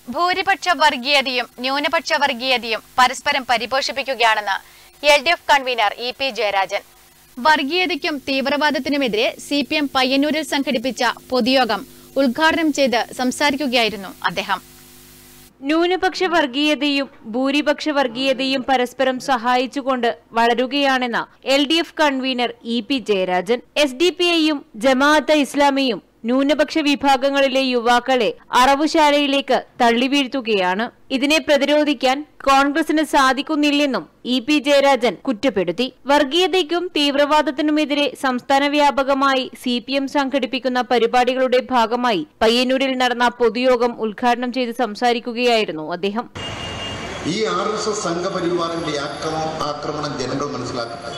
ഭൂരിപക്ഷ വർഗീയതയും ന്യൂനപക്ഷ വർഗീയതയും പരസ്പരം പരിപോഷിപ്പിക്കുകയാണെന്ന് L D F convenor E P Jayarajan വർഗീയതയ്ക്കും തീവ്രവാദത്തിനുമെതിരെ സി പി എം പയ്യന്നൂരിൽ സംഘടിപ്പിച്ച പൊതുയോഗം ഉദ്ഘാടനം ചെയ്ത് സംസാരിക്കുകയായിരുന്നു അദ്ദേഹം ന്യൂനപക്ഷ വർഗീയതയും ഭൂരിപക്ഷ വർഗീയതയും പരസ്പരം സഹായിച്ചുകൊണ്ട് വളരുകയാണെന്ന് L D F convenor E P Jayarajan S D P ഐയും ജമാഅത്ത് ഇസ്ലാമിയും ന്യൂനപക്ഷ വിഭാഗങ്ങളിലെ യുവാക്കളെ അറവുശാലയിലേക്ക് തള്ളിവീഴ്ത്തുകയാണ് ഇതിനെ പ്രതിരോധിക്കാൻ കോൺഗ്രസിന് സാധിക്കുന്നില്ലെന്നും ഇ പി ജയരാജൻ കുറ്റപ്പെടുത്തി വർഗീയതയ്ക്കും തീവ്രവാദത്തിനുമെതിരെ സംസ്ഥാന വ്യാപകമായി സി പി എം സംഘടിപ്പിക്കുന്ന പരിപാടികളുടെ ഭാഗമായി പയ്യന്നൂരിൽ നടന്ന പൊതുയോഗം ഉദ്ഘാടനം ചെയ്ത് സംസാരിക്കുകയായിരുന്നു അദ്ദേഹം ഈ ആർ എസ് എസ് സംഘപരിവാറിന്റെ ആക്രമണം ആക്രമണം ജനങ്ങൾ മനസ്സിലാക്കുന്നത്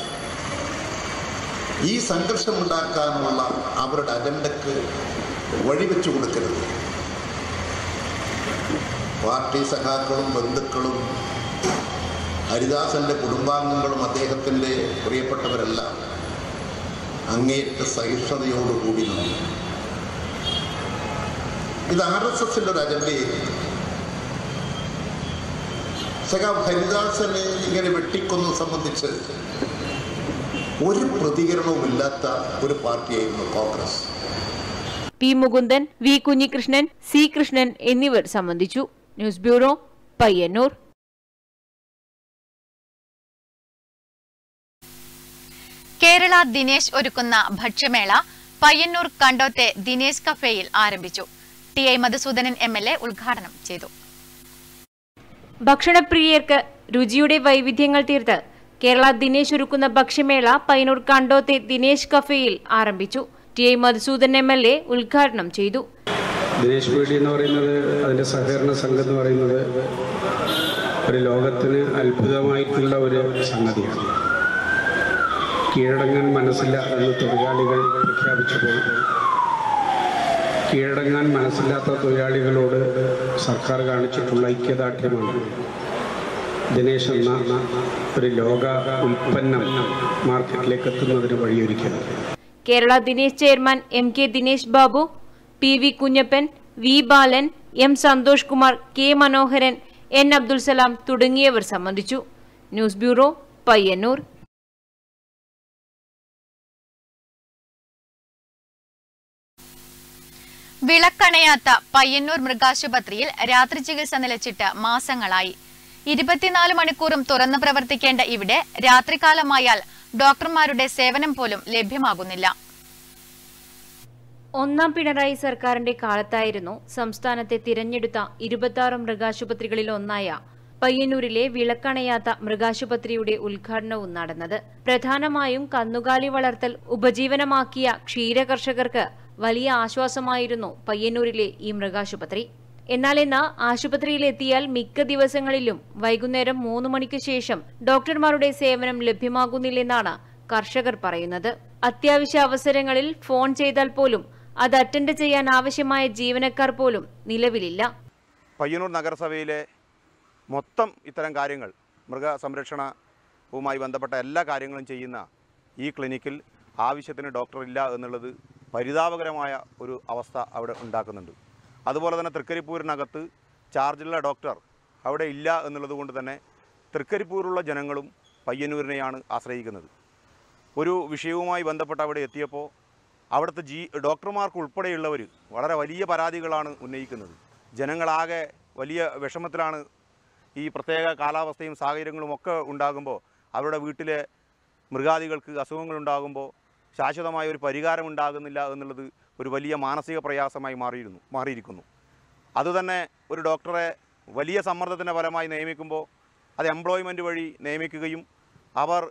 ഈ സംഘർഷമുണ്ടാക്കാനുള്ള അവരുടെ അജണ്ടക്ക് വഴിവെച്ചു കൊടുക്കരുത് പാർട്ടി സഖാക്കളും ബന്ധുക്കളും ഹരിദാസന്റെ കുടുംബാംഗങ്ങളും അദ്ദേഹത്തിൻ്റെ പ്രിയപ്പെട്ടവരെല്ലാം അങ്ങേറ്റ സഹിഷ്ണുതയോടുകൂടി നിന്നു ഇത് ആർ എസ് എസിന്റെ ഒരു അജണ്ടയായിരുന്നു സഖാവ് ഹരിദാസനെ ഇങ്ങനെ വെട്ടിക്കൊന്നു സംബന്ധിച്ച് ഒരു പ്രതികരണവുമില്ലാത്ത ഒരു പാർട്ടിയായിരുന്നു Congress P Mukundan V Kunhikrishnan C Krishnan എന്നിവർ സംബന്ധിച്ചു ന്യൂസ് ബ്യൂറോ പയ്യന്നൂർ കേരള ദിനേശ് ഒരുക്കുന്ന ഭക്ഷ്യമേള പയ്യന്നൂർ കണ്ടോത്തെ ദിനേശ് കഫേയിൽ ആരംഭിച്ചു T I Madhusoodanan M L A ഉദ്ഘാടനം ചെയ്തു ഭക്ഷണപ്രിയർക്ക് രുചിയുടെ വൈവിധ്യങ്ങൾ തീർത്ത് കേരള ദിനേശ് ഒരുക്കുന്ന ഭക്ഷ്യമേള പയ്യന്നൂർ കണ്ടോത്തെ ദിനേശ് കഫേയിൽ ആരംഭിച്ചു T I Madhusudan M L A ഉദ്ഘാടനം ചെയ്തു ദിനേശ് പീഡി എന്ന് പറയുന്നത് അതിൻ്റെ സഹകരണ സംഘം എന്ന് പറയുന്നത് ഒരു ലോകത്തിന് അത്ഭുതമായിട്ടുള്ള ഒരു സംഗതിയാണ് കീഴടങ്ങാൻ മനസ്സില്ല എന്ന് തൊഴിലാളികൾ പ്രഖ്യാപിച്ചപ്പോൾ കീഴടങ്ങാൻ മനസ്സില്ലാത്ത തൊഴിലാളികളോട് സർക്കാർ കാണിച്ചിട്ടുള്ള ഐക്യദാർഢ്യമാണ് ദിനേശ് എന്ന ഒരു ലോക ഉൽപ്പന്നം മാർക്കറ്റിലേക്ക് എത്തുന്നതിന് വഴിയൊരുക്കിയത് Kerala Dinesh chairman M K Dinesh Babu P V Kunhappan V Balan M Santhosh Kumar K Manoharan N Abdul Salam തുടങ്ങിയവർ സംബന്ധിച്ചു ന്യൂസ് ബ്യൂറോ പയ്യന്നൂർ വിളക്കണയാത്ത പയ്യന്നൂർ മൃഗാശുപത്രിയിൽ രാത്രി ചികിത്സ നിലച്ചിട്ട് മാസങ്ങളായി ഇരുപത്തിനാല് മണിക്കൂറും തുറന്നു പ്രവർത്തിക്കേണ്ട ഇവിടെ രാത്രികാലമായാൽ ഡോക്ടർമാരുടെ സേവനം പോലും ലഭ്യമാകുന്നില്ല ഒന്നാം പിണറായി സർക്കാരിന്റെ കാലത്തായിരുന്നു സംസ്ഥാനത്തെ തിരഞ്ഞെടുത്ത ഇരുപത്തി മൃഗാശുപത്രികളിൽ ഒന്നായ പയ്യന്നൂരിലെ വിളക്കണയാത്ത മൃഗാശുപത്രിയുടെ ഉദ്ഘാടനവും നടന്നത് പ്രധാനമായും കന്നുകാലി വളർത്തൽ ഉപജീവനമാക്കിയ ക്ഷീരകർഷകർക്ക് വലിയ ആശ്വാസമായിരുന്നു പയ്യന്നൂരിലെ ഈ മൃഗാശുപത്രി എന്നാൽ ഇന്ന് ആശുപത്രിയിലെത്തിയാൽ മിക്ക ദിവസങ്ങളിലും വൈകുന്നേരം മൂന്ന് മണിക്ക് ശേഷം ഡോക്ടർമാരുടെ സേവനം ലഭ്യമാകുന്നില്ലെന്നാണ് കർഷകർ പറയുന്നത് അത്യാവശ്യ അവസരങ്ങളിൽ ഫോൺ ചെയ്താൽ പോലും അത് അറ്റൻഡ് ചെയ്യാൻ ആവശ്യമായ ജീവനക്കാർ പോലും നിലവിലില്ല പയ്യന്നൂർ നഗരസഭയിലെ മൊത്തം ഇത്തരം കാര്യങ്ങൾ മൃഗസംരക്ഷണവുമായി ബന്ധപ്പെട്ട എല്ലാ കാര്യങ്ങളും ചെയ്യുന്ന ഈ ക്ലിനിക്കിൽ ആവശ്യത്തിന് ഡോക്ടർ ഇല്ല എന്നുള്ളത് പരിതാപകരമായ ഒരു അവസ്ഥ അവിടെ ഉണ്ടാക്കുന്നുണ്ട് അതുപോലെ തന്നെ തൃക്കരിപ്പൂരിനകത്ത് ചാർജുള്ള ഡോക്ടർ അവിടെ ഇല്ല എന്നുള്ളത് കൊണ്ട് തന്നെ തൃക്കരിപ്പൂരുള്ള ജനങ്ങളും പയ്യന്നൂരിനെയാണ് ആശ്രയിക്കുന്നത് ഒരു വിഷയവുമായി ബന്ധപ്പെട്ട് അവിടെ എത്തിയപ്പോൾ അവിടുത്തെ ജീ ഡോക്ടർമാർക്ക് ഉൾപ്പെടെയുള്ളവർ വളരെ വലിയ പരാതികളാണ് ഉന്നയിക്കുന്നത് ജനങ്ങളാകെ വലിയ വിഷമത്തിലാണ് ഈ പ്രത്യേക കാലാവസ്ഥയും സാഹചര്യങ്ങളും ഒക്കെ ഉണ്ടാകുമ്പോൾ അവരുടെ വീട്ടിലെ മൃഗാദികൾക്ക് അസുഖങ്ങളുണ്ടാകുമ്പോൾ ശാശ്വതമായ ഒരു പരിഹാരം ഉണ്ടാകുന്നില്ല എന്നുള്ളത് ഒരു വലിയ മാനസിക പ്രയാസമായി മാറിയിരുന്നു മാറിയിരിക്കുന്നു അതുതന്നെ ഒരു ഡോക്ടറെ വലിയ സമ്മർദ്ദത്തിൻ്റെ ഫലമായി നിയമിക്കുമ്പോൾ അത് എംപ്ലോയ്മെൻറ്റ് വഴി നിയമിക്കുകയും അവർ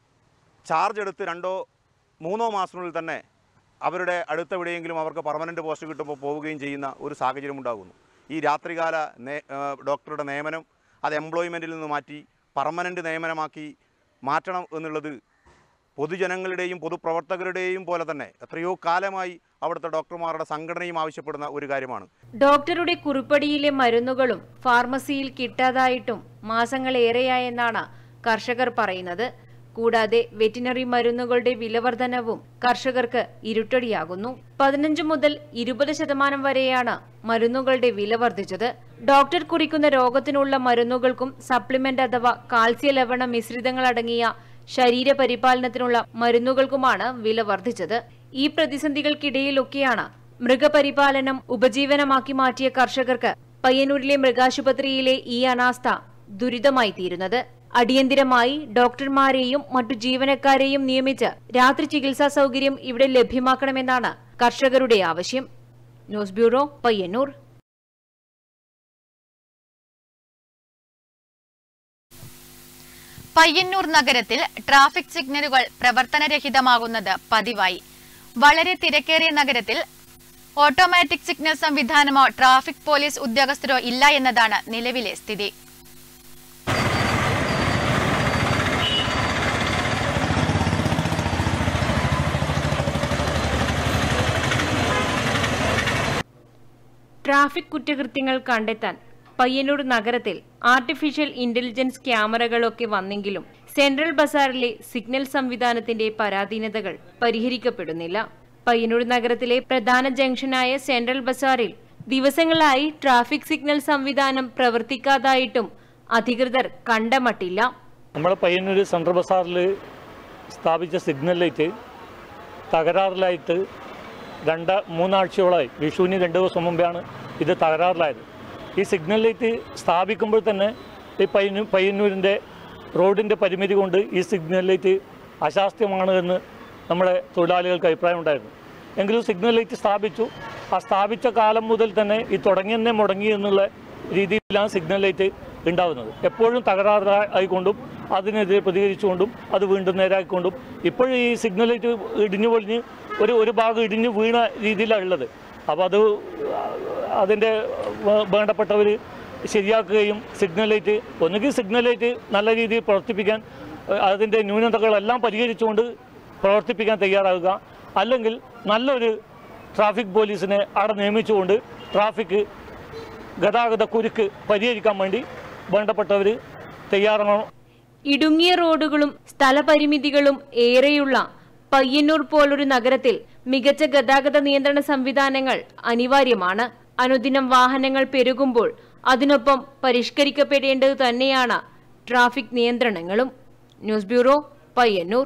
ചാർജ് എടുത്ത് രണ്ടോ മൂന്നോ മാസത്തിനുള്ളിൽ തന്നെ അവരുടെ അടുത്തെവിടെയെങ്കിലും അവർക്ക് പെർമനൻറ്റ് പോസ്റ്റ് കിട്ടുമ്പോൾ പോവുകയും ചെയ്യുന്ന ഒരു സാഹചര്യം ഉണ്ടാകുന്നു ഈ രാത്രികാല നേ ആ, ഡോക്ടറുടെ നിയമനം അത് എംപ്ലോയ്മെൻറ്റിൽ നിന്ന് മാറ്റി പെർമനൻറ്റ് നിയമനമാക്കി മാറ്റണം എന്നുള്ളത് പൊതുജനങ്ങളുടെയും പൊതുപ്രവർത്തകരുടെയും പോലെ തന്നെ എത്രയോ കാലമായി അവിടുത്തെ ഡോക്ടർമാരുടെ സംഘടനയും ആവശ്യപ്പെടുന്ന ഒരു കാര്യമാണ് ഡോക്ടറുടെ കുറിപ്പടിയിലെ മരുന്നുകളും ഫാർമസിയിൽ കിട്ടാതായിട്ടും മാസങ്ങളേറെയായെന്നാണ് കർഷകർ പറയുന്നത് കൂടാതെ വെറ്റിനറി മരുന്നുകളുടെ വിലവർധനവും കർഷകർക്ക് ഇരുട്ടടിയാകുന്നു പതിനഞ്ച് മുതൽ ഇരുപത് ശതമാനം വരെയാണ് മരുന്നുകളുടെ വില വർദ്ധിച്ചത് ഡോക്ടർ കുറിക്കുന്ന രോഗത്തിനുള്ള മരുന്നുകൾക്കും സപ്ലിമെന്റ് അഥവാ കാൽസ്യ ലവണ മിശ്രിതങ്ങളടങ്ങിയ ശരീരപരിപാലനത്തിനുള്ള മരുന്നുകൾക്കുമാണ് വില വർദ്ധിച്ചത് ഈ പ്രതിസന്ധികൾക്കിടയിലൊക്കെയാണ് മൃഗപരിപാലനം ഉപജീവനമാക്കി മാറ്റിയ കർഷകർക്ക് പയ്യന്നൂരിലെ മൃഗാശുപത്രിയിലെ ഈ അനാസ്ഥ ദുരിതമായി തീരുന്നത് അടിയന്തിരമായി ഡോക്ടർമാരെയും മറ്റു ജീവനക്കാരെയും നിയമിച്ച് രാത്രി ചികിത്സാ സൗകര്യം ഇവിടെ ലഭ്യമാക്കണമെന്നാണ് കർഷകരുടെ ആവശ്യം ന്യൂസ് ബ്യൂറോ പയ്യന്നൂർ പയ്യന്നൂർ നഗരത്തിൽ ട്രാഫിക് സിഗ്നലുകൾ പ്രവർത്തനരഹിതമാകുന്നത് പതിവായി വളരെ തിരക്കേറിയ നഗരത്തിൽ ഓട്ടോമാറ്റിക് സിഗ്നൽ സംവിധാനമോ ട്രാഫിക് പോലീസ് ഉദ്യോഗസ്ഥരോ ഇല്ല എന്നതാണ് നിലവിലെ സ്ഥിതി ട്രാഫിക് കുറ്റകൃത്യങ്ങൾ കണ്ടെത്താൻ പയ്യന്നൂർ നഗരത്തിൽ ആർട്ടിഫിഷ്യൽ ഇന്റലിജൻസ് ക്യാമറകളൊക്കെ വന്നെങ്കിലും സെൻട്രൽ ബസാറിലെ സിഗ്നൽ സംവിധാനത്തിന്റെ പരാധീനതകൾ പരിഹരിക്കപ്പെടുന്നില്ല പയ്യന്നൂർ നഗരത്തിലെ പ്രധാന ജംഗ്ഷനായ സെൻട്രൽ ബസാറിൽ ദിവസങ്ങളായി ട്രാഫിക് സിഗ്നൽ സംവിധാനം പ്രവർത്തിക്കാതായിട്ടും അധികൃതർ കണ്ടമട്ടില്ല നമ്മുടെ പയ്യന്നൂർ സെൻട്രൽ ബസാറിൽ സ്ഥാപിച്ച സിഗ്നൽ ലൈറ്റ് തകരാറിലായിട്ട് രണ്ട് മൂന്നാഴ്ചയോളമായി വിഷുവിന് രണ്ട് ദിവസം മുമ്പാണ് ഇത് തകരാറിലായത് ഈ സിഗ്നൽ ലൈറ്റ് സ്ഥാപിക്കുമ്പോൾ തന്നെ ഈ പയ്യന്നൂർ പയ്യന്നൂരിൻ്റെ റോഡിൻ്റെ പരിമിതി കൊണ്ട് ഈ സിഗ്നൽ ലൈറ്റ് അശാസ്ത്യമാണ് എന്ന് നമ്മുടെ തൊഴിലാളികൾക്ക് അഭിപ്രായം ഉണ്ടായിരുന്നു എങ്കിലും സിഗ്നൽ ലൈറ്റ് സ്ഥാപിച്ചു ആ സ്ഥാപിച്ച കാലം മുതൽ തന്നെ ഈ തുടങ്ങിയെന്നെ മുടങ്ങി എന്നുള്ള രീതിയിലാണ് സിഗ്നൽ ലൈറ്റ് ഉണ്ടാവുന്നത് എപ്പോഴും തകരാറായിക്കൊണ്ടും അതിനെതിരെ പ്രതികരിച്ചുകൊണ്ടും അത് വീണ്ടും നേരാക്കിക്കൊണ്ടും ഇപ്പോഴും ഈ സിഗ്നൽ ലൈറ്റ് ഇടിഞ്ഞു പൊളിഞ്ഞ് ഒരു ഒരു ഭാഗം ഇടിഞ്ഞ് വീണ രീതിയിലാണ് ഉള്ളത് അപ്പോൾ അത് അതിൻ്റെ വേ- വേണ്ടപ്പെട്ടവർ ശരിയാക്കുകയും സിഗ്നൽ ലൈറ്റ് ഒന്നുകിൽ സിഗ്നൽ ലൈറ്റ് നല്ല രീതിയിൽ പ്രവർത്തിപ്പിക്കാൻ ഏഹ്, അതിൻ്റെ ന്യൂനതകളെല്ലാം പരിഹരിച്ചുകൊണ്ട് പ്രവർത്തിപ്പിക്കാൻ തയ്യാറാവുക അല്ലെങ്കിൽ നല്ലൊരു ട്രാഫിക് പോലീസിനെ അവിടെ നിയമിച്ചുകൊണ്ട് ട്രാഫിക് ഗതാഗത കുരുക്ക് പരിഹരിക്കാൻ വേണ്ടി വേണ്ടപ്പെട്ടവർ തയ്യാറാണ് ഇടുങ്ങിയ റോഡുകളും സ്ഥലപരിമിതികളും ഏറെയുള്ള പയ്യന്നൂർ പോലൊരു നഗരത്തിൽ മികച്ച ഗതാഗത നിയന്ത്രണ സംവിധാനങ്ങൾ അനിവാര്യമാണ് അനുദിനം വാഹനങ്ങൾ പെരുകുമ്പോൾ അതിനൊപ്പം പരിഷ്കരിക്കപ്പെടേണ്ടത് തന്നെയാണ് ട്രാഫിക് നിയന്ത്രണങ്ങളും ന്യൂസ് ബ്യൂറോ പയ്യന്നൂർ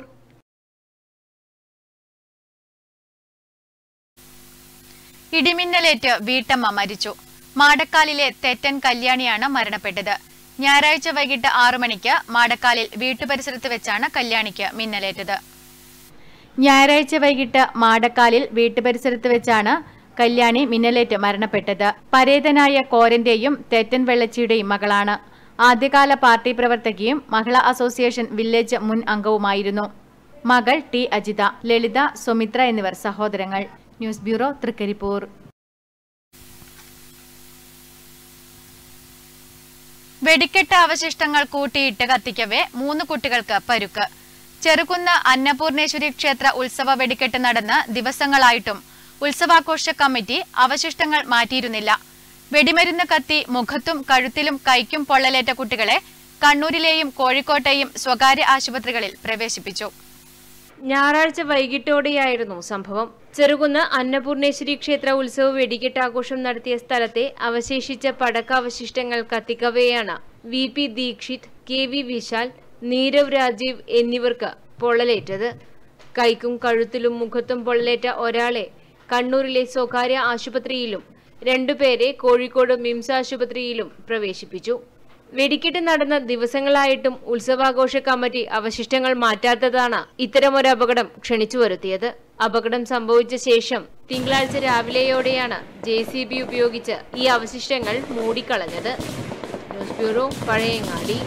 ഇടിമിന്നലേറ്റ് വീട്ടമ്മ മരിച്ചു മാടക്കാലിലെ തെറ്റൻ കല്യാണിയാണ് മരണപ്പെട്ടത് ഞായറാഴ്ച വൈകിട്ട് ആറു മണിക്ക് മാടക്കാലിൽ വീട്ടുപരിസരത്ത് വെച്ചാണ് കല്യാണിക്ക് മിന്നലേറ്റത് ഞായറാഴ്ച വൈകിട്ട് മാടക്കാലിൽ വീട്ടുപരിസരത്ത് വെച്ചാണ് കല്യാണി മിന്നലേറ്റ് മരണപ്പെട്ടത് പരേതനായ കോരന്റെയും തെറ്റൻ വെള്ളച്ചിയുടെയും മകളാണ് ആദ്യകാല പാർട്ടി പ്രവർത്തകയും മഹിളാ അസോസിയേഷൻ വില്ലേജ് മുൻ അംഗവുമായിരുന്നു മകൾ ടി അജിത ലളിത സുമിത്ര എന്നിവർ സഹോദരങ്ങൾ ന്യൂസ് ബ്യൂറോ തൃക്കരിപ്പൂർ വെടിക്കെട്ട് അവശിഷ്ടങ്ങൾ കൂട്ടിയിട്ട് കത്തിക്കവേ മൂന്ന് കുട്ടികൾക്ക് പരുക്ക് ചെറുകുന്ന് അന്നപൂർണേശ്വരി ക്ഷേത്ര ഉത്സവ വെടിക്കെട്ട് നടന്ന് ദിവസങ്ങളായിട്ടും ഉത്സവാഘോഷ കമ്മിറ്റി അവശിഷ്ടങ്ങൾ മാറ്റിയിരുന്നില്ല വെടിമരുന്ന് കത്തി മുഖത്തും കഴുത്തിലും കൈക്കും പൊള്ളലേറ്റ കുട്ടികളെ കണ്ണൂരിലെയും കോഴിക്കോട്ടെയും സ്വകാര്യ ആശുപത്രികളിൽ പ്രവേശിപ്പിച്ചു ഞായറാഴ്ച വൈകിട്ടോടെയായിരുന്നു സംഭവം ചെറുകുന്ന് അന്നപൂർണേശ്വരി ക്ഷേത്ര ഉത്സവ വെടിക്കെട്ടാഘോഷം നടത്തിയ സ്ഥലത്തെ അവശേഷിച്ച പടക്കാവശിഷ്ടങ്ങൾ കത്തിക്കവെയാണ് V P Dikshith K V Vishal Neerav Rajeev എന്നിവർക്ക് പൊള്ളലേറ്റത് കൈക്കും കഴുത്തിലും മുഖത്തും പൊള്ളലേറ്റ ഒരാളെ കണ്ണൂരിലെ സ്വകാര്യ ആശുപത്രിയിലും രണ്ടുപേരെ കോഴിക്കോട് മിംസ് ആശുപത്രിയിലും പ്രവേശിപ്പിച്ചു വെടിക്കെട്ട് നടന്ന ദിവസങ്ങളായിട്ടും ഉത്സവാഘോഷ കമ്മിറ്റി അവശിഷ്ടങ്ങൾ മാറ്റാത്തതാണ് ഇത്തരമൊരു അപകടം ക്ഷണിച്ചു വരുത്തിയത് അപകടം സംഭവിച്ച ശേഷം തിങ്കളാഴ്ച രാവിലെയോടെയാണ് ജെ സി ബി ഉപയോഗിച്ച് ഈ അവശിഷ്ടങ്ങൾ മൂടിക്കളഞ്ഞത് ന്യൂസ് ബ്യൂറോ പഴയങ്ങാടി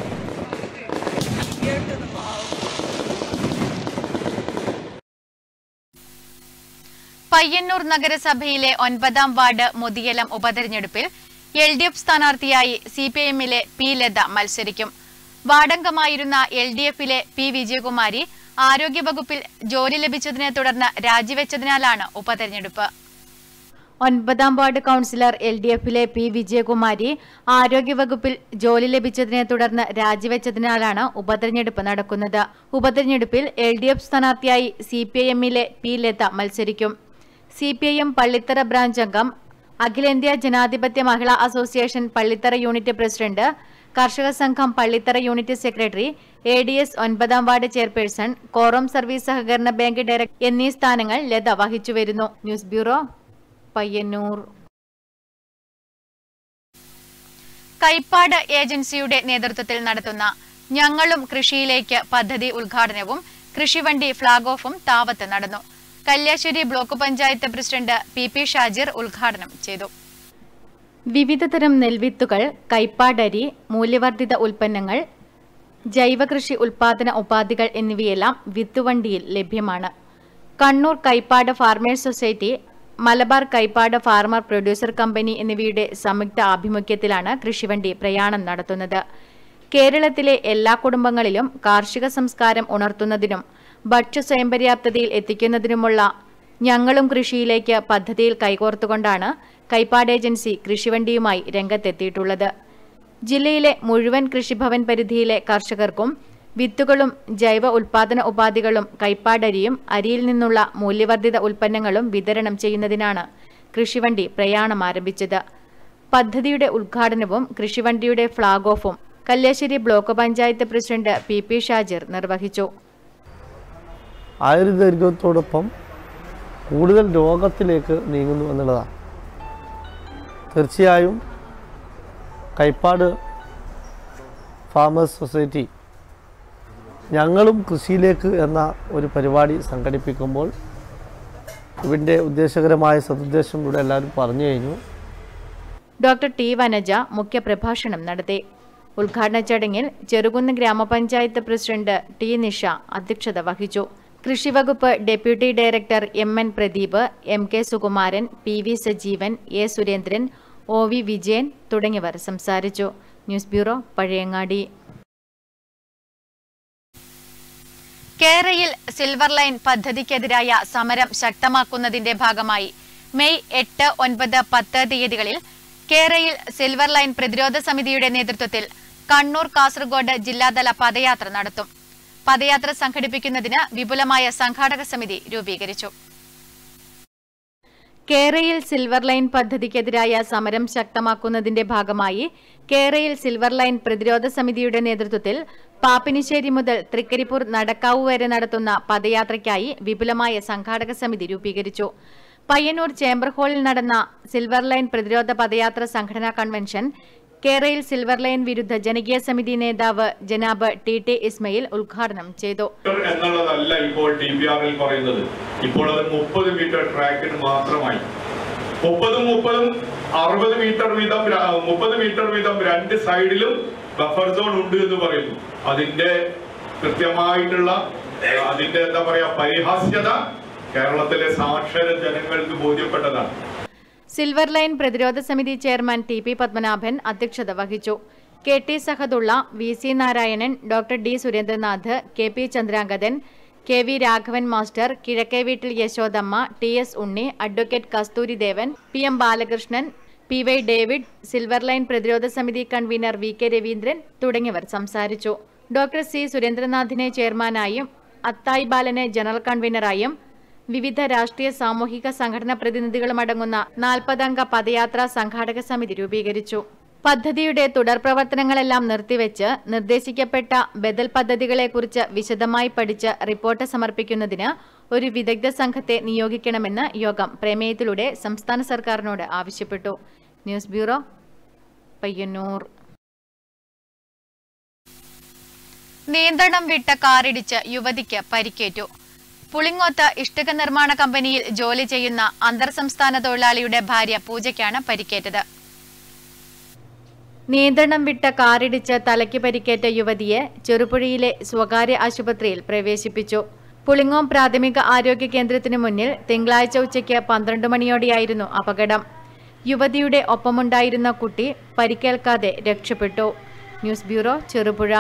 പയ്യന്നൂർ നഗരസഭയിലെ ഒൻപതാം വാർഡ് മുതിയലം ഉപതെരഞ്ഞെടുപ്പിൽ എൽ ഡി എഫ് സ്ഥാനാർത്ഥിയായി സി പി എമ്മിലെ പി ലത മത്സരിക്കും വാർഡംഗമായിരുന്ന എൽ ഡി എഫിലെ പി വിജയകുമാരി ആരോഗ്യവകുപ്പിൽ ജോലി ലഭിച്ചതിനെ തുടർന്ന് രാജിവെച്ചതിനാലാണ് ഉപതെരഞ്ഞെടുപ്പ് ഒൻപതാം വാർഡ് കൗൺസിലർ എൽ ഡി എഫിലെ പി വിജയകുമാരി ആരോഗ്യവകുപ്പിൽ ജോലി ലഭിച്ചതിനെ തുടർന്ന് രാജിവെച്ചതിനാലാണ് ഉപതെരഞ്ഞെടുപ്പ് നടക്കുന്നത് ഉപതെരഞ്ഞെടുപ്പിൽ എൽ ഡി എഫ് സ്ഥാനാർത്ഥിയായി സി പി ഐ എമ്മിലെ പി ലത മത്സരിക്കും C P I M Pallithara branch അംഗം അഖിലേന്ത്യാ ജനാധിപത്യ Mahila association Pallithara unit president കർഷക സംഘം Pallithara unit secretary A D S ഒൻപതാം വാർഡ് ചെയർപേഴ്സൺ കോറം സർവീസ് സഹകരണ ബാങ്ക് ഡയറക്ടർ എന്നീ സ്ഥാനങ്ങൾ ലത വഹിച്ചുവരുന്നു ന്യൂസ് ബ്യൂറോ പയ്യന്നൂർ കൈപ്പാട് ഏജൻസിയുടെ നേതൃത്വത്തിൽ നടത്തുന്ന ഞങ്ങളും കൃഷിയിലേക്ക് പദ്ധതി ഉദ്ഘാടനവും കൃഷിവണ്ടി ഫ്ളാഗ് ഓഫും താവത്ത് നടന്നു Kalliasseri block panchayat president P P Shajir ഉദ്ഘാടനം ചെയ്തു വിവിധതരം നെൽവിത്തുകൾ കൈപ്പാടരി മൂല്യവർദ്ധിത ഉൽപ്പന്നങ്ങൾ ജൈവകൃഷി ഉൽപാദന ഉപാധികൾ എന്നിവയെല്ലാം വിത്തുവണ്ടിയിൽ ലഭ്യമാണ് Kannur Kaipad farmers society Malabar Kaipad farmer producer company എന്നിവയുടെ സംയുക്ത ആഭിമുഖ്യത്തിലാണ് കൃഷിവണ്ടി പ്രയാണം നടത്തുന്നത് കേരളത്തിലെ എല്ലാ കുടുംബങ്ങളിലും കാർഷിക സംസ്കാരം ഉണർത്തുന്നതിനും ഭക്ഷ്യ സ്വയംപര്യാപ്തതയിൽ എത്തിക്കുന്നതിനുമുള്ള ഞങ്ങളും കൃഷിയിലേക്ക് പദ്ധതിയിൽ കൈകോർത്തുകൊണ്ടാണ് കൈപ്പാട് ഏജൻസി കൃഷിവണ്ടിയുമായി രംഗത്തെത്തിയിട്ടുള്ളത് ജില്ലയിലെ മുഴുവൻ കൃഷിഭവൻ പരിധിയിലെ കർഷകർക്കും വിത്തുകളും ജൈവ ഉൽപാദന ഉപാധികളും കൈപ്പാടരിയും അരിയിൽ നിന്നുള്ള മൂല്യവർദ്ധിത ഉൽപ്പന്നങ്ങളും വിതരണം ചെയ്യുന്നതിനാണ് കൃഷിവണ്ടി പ്രയാണം ആരംഭിച്ചത് പദ്ധതിയുടെ ഉദ്ഘാടനവും കൃഷിവണ്ടിയുടെ ഫ്ളാഗ് ഓഫും Kalliasseri block panchayat president P P Shajir നിർവഹിച്ചു ആയുർദൈർഘ്യത്തോടൊപ്പം കൂടുതൽ രോഗത്തിലേക്ക് നീങ്ങുന്നു എന്നുള്ളതാണ് തീർച്ചയായും കൈപ്പാട് ഫാമേഴ്സ് സൊസൈറ്റി ഞങ്ങളും കൃഷിയിലേക്ക് എന്ന ഒരു പരിപാടി സംഘടിപ്പിക്കുമ്പോൾ ഇതിൻ്റെ ഉദ്ദേശകരമായ സതുദ്ദേശം ഇവിടെ എല്ലാവരും പറഞ്ഞു കഴിഞ്ഞു ഡോക്ടർ ടി വനജ മുഖ്യപ്രഭാഷണം നടത്തി ഉദ്ഘാടന ചടങ്ങിൽ ചെറുകുന്ന് ഗ്രാമപഞ്ചായത്ത് പ്രസിഡന്റ് ടി നിഷ അധ്യക്ഷത വഹിച്ചു കൃഷിവകുപ്പ് deputy director M N Pradeep M K Sukumaran P V Sajeevan A Surendran O V Vijayan തുടങ്ങിയവർ സംസാരിച്ചു ന്യൂസ് ബ്യൂറോ പഴയങ്ങാടി കേരയിൽ സിൽവർ ലൈൻ പദ്ധതിക്കെതിരായ സമരം ശക്തമാക്കുന്നതിന്റെ ഭാഗമായി മെയ് എട്ട് ഒൻപത് പത്ത് തീയതികളിൽ കേരയിൽ സിൽവർ ലൈൻ പ്രതിരോധ സമിതിയുടെ നേതൃത്വത്തിൽ കണ്ണൂർ കാസർഗോഡ് ജില്ലാതല പദയാത്ര നടത്തും പദയാത്ര സംഘടിപ്പിക്കുന്നതിന് വിപുലമായ സംഘാടക സമിതി രൂപീകരിച്ചു കേരയിൽ സിൽവർ ലൈൻ പദ്ധതിക്കെതിരായ സമരം ശക്തമാക്കുന്നതിന്റെ ഭാഗമായി കേരയിൽ സിൽവർ ലൈൻ പ്രതിരോധ സമിതിയുടെ നേതൃത്വത്തിൽ പാപ്പിനിശ്ശേരി മുതൽ തൃക്കരിപ്പൂർ നടക്കാവ് വരെ നടത്തുന്ന പദയാത്രയ്ക്കായി വിപുലമായ സംഘാടക സമിതി രൂപീകരിച്ചു പയ്യന്നൂർ ചേംബർ ഹാളിൽ നടന്ന സിൽവർ ലൈൻ പ്രതിരോധ പദയാത്ര സംഘടനാ കൺവെൻഷൻ കേരയിൽ സിൽവർ ലൈൻ വിരുദ്ധ ജനകീയ സമിതി നേതാവ് ജനാബ് ടി ടി ഇസ്മയിൽ ഉദ്ഘാടനം ചെയ്തു മീറ്റർ എന്നുള്ളതല്ല ഇപ്പോൾ ടി പി ആറിൽ പറയുന്നത് ഇപ്പോൾ അത് മുപ്പത് മീറ്റർ ട്രാക്കിന് മാത്രമായി മുപ്പതും മുപ്പതും അറുപത് മീറ്റർ വീതം മുപ്പത് മീറ്റർ വീതം രണ്ട് സൈഡിലും ബഫർ സോൺ ഉണ്ട് എന്ന് പറയുന്നു അതിന്റെ കൃത്യമായിട്ടുള്ള ഏഹ്, അതിന്റെ എന്താ പറയാ പരിഹാസ്യത കേരളത്തിലെ സാക്ഷര ജനങ്ങൾക്ക് ബോധ്യപ്പെട്ടതാണ് സിൽവർ ലൈൻ പ്രതിരോധ സമിതി ചെയർമാൻ ടി പി പത്മനാഭൻ അധ്യക്ഷത വഹിച്ചു K T Sahadulla V C Narayanan doctor D Surendranath K P Chandrangathan K V Raghavan master കിഴക്കേ വീട്ടിൽ Yashodamma T S Unni advocate Kasthuri Devan P M Balakrishnan P Y David silver line പ്രതിരോധ സമിതി കൺവീനർ വി കെ രവീന്ദ്രൻ തുടങ്ങിയവർ സംസാരിച്ചു ഡോക്ടർ സി സുരേന്ദ്രനാഥിനെ ചെയർമാനായും അത്തായി ബാലനെ ജനറൽ കൺവീനറായും വിവിധ രാഷ്ട്രീയ സാമൂഹിക സംഘടനാ പ്രതിനിധികളും അടങ്ങുന്ന നാൽപ്പതംഗ പദയാത്രാ സംഘാടക സമിതി രൂപീകരിച്ചു പദ്ധതിയുടെ തുടർ പ്രവർത്തനങ്ങളെല്ലാം നിർത്തിവെച്ച് നിർദ്ദേശിക്കപ്പെട്ട ബദൽ പദ്ധതികളെക്കുറിച്ച് വിശദമായി പഠിച്ച് റിപ്പോർട്ട് സമർപ്പിക്കുന്നതിന് ഒരു വിദഗ്ധ സംഘത്തെ നിയോഗിക്കണമെന്ന് യോഗം പ്രമേയത്തിലൂടെ സംസ്ഥാന സർക്കാരിനോട് ആവശ്യപ്പെട്ടു ന്യൂസ് ബ്യൂറോ പയ്യന്നൂർ നിയന്ത്രണം വിട്ട കാറിടിച്ച് യുവതിക്ക് പരിക്കേറ്റു പുളിങ്ങോത്ത് ഇഷ്ടിക നിർമ്മാണ കമ്പനിയിൽ ജോലി ചെയ്യുന്ന അന്തർ സംസ്ഥാന തൊഴിലാളിയുടെ ഭാര്യ പൂജയ്ക്കാണ് പരിക്കേറ്റത് നിയന്ത്രണം വിട്ട കാറിടിച്ച് തലയ്ക്ക് പരിക്കേറ്റ യുവതിയെ ചെറുപുഴയിലെ സ്വകാര്യ ആശുപത്രിയിൽ പ്രവേശിപ്പിച്ചു പുളിങ്ങോം പ്രാഥമിക ആരോഗ്യ കേന്ദ്രത്തിനു മുന്നിൽ തിങ്കളാഴ്ച ഉച്ചയ്ക്ക് പന്ത്രണ്ട് മണിയോടെയായിരുന്നു അപകടം യുവതിയുടെ ഒപ്പമുണ്ടായിരുന്ന കുട്ടി പരിക്കേൽക്കാതെ രക്ഷപ്പെട്ടു ന്യൂസ് ബ്യൂറോ ചെറുപുഴ